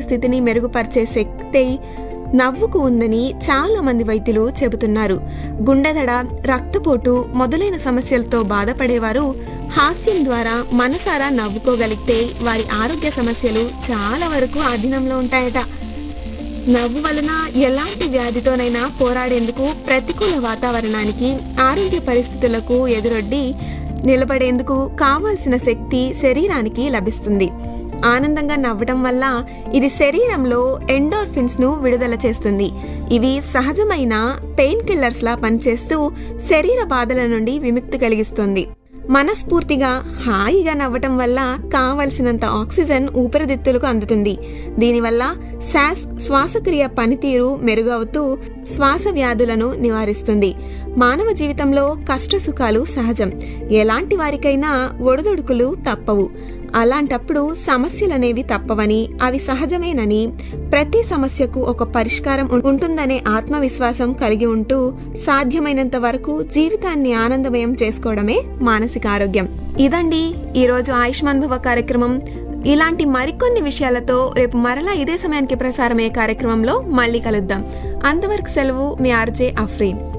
స్థితిని మెరుగుపరిచే శక్తి నవ్వుకు ఉందని చాలా మంది వైద్యులు చెబుతున్నారు గుండెదడ రక్తపోటు మొదలైన సమస్యలతో బాధపడేవారు హాస్యం ద్వారా మనసారా నవ్వుకోగలిగితే వారి ఆరోగ్య సమస్యలు చాలా వరకు అధీనంలో ఉంటాయట నవ్వు వలన ఎలాంటి వ్యాధితోనైనా పోరాడేందుకు ప్రతికూల వాతావరణానికి ఆరోగ్య పరిస్థితులకు ఎదురొడ్డి నిలబడేందుకు కావాల్సిన శక్తి శరీరానికి లభిస్తుంది ఆనందంగా నవ్వడం వల్ల ఇది శరీరంలో ఎండోర్ఫిన్స్ ను విడుదల చేస్తుంది ఇవి సహజమైన పెయిన్ కిల్లర్స్ లా పనిచేస్తూ శరీర బాధల నుండి విముక్తి కలిగిస్తుంది మనస్ఫూర్తిగా హాయిగా నవ్వటం వల్ల కావలసినంత ఆక్సిజన్ ఊపిరితిత్తులకు అందుతుంది దీనివల్ల శ్వాస శ్వాసక్రియ పనితీరు మెరుగవుతూ శ్వాస వ్యాధులను నివారిస్తుంది మానవ జీవితంలో కష్ట సుఖాలు సహజం ఎలాంటి వారికైనా ఒడిదుడుకులు తప్పవు అలాంటప్పుడు సమస్యలనేవి తప్పవని అవి సహజమేనని ప్రతి సమస్యకు ఒక పరిష్కారం ఉం- ఉంటుందనే ఆత్మవిశ్వాసం కలిగి ఉంటూ సాధ్యమైనంత వరకు జీవితాన్ని ఆనందమయం చేసుకోవడమే మానసిక ఆరోగ్యం ఇదండి ఈరోజు ఆయుష్మాన్ భవ కార్యక్రమం ఇలాంటి మరికొన్ని విషయాలతో రేపు మరలా ఇదే సమయానికి ప్రసారమయ్యే కార్యక్రమంలో మళ్ళీ కలుద్దాం అంతవరకు సెలవు మీ ఆర్జే అఫ్రీన్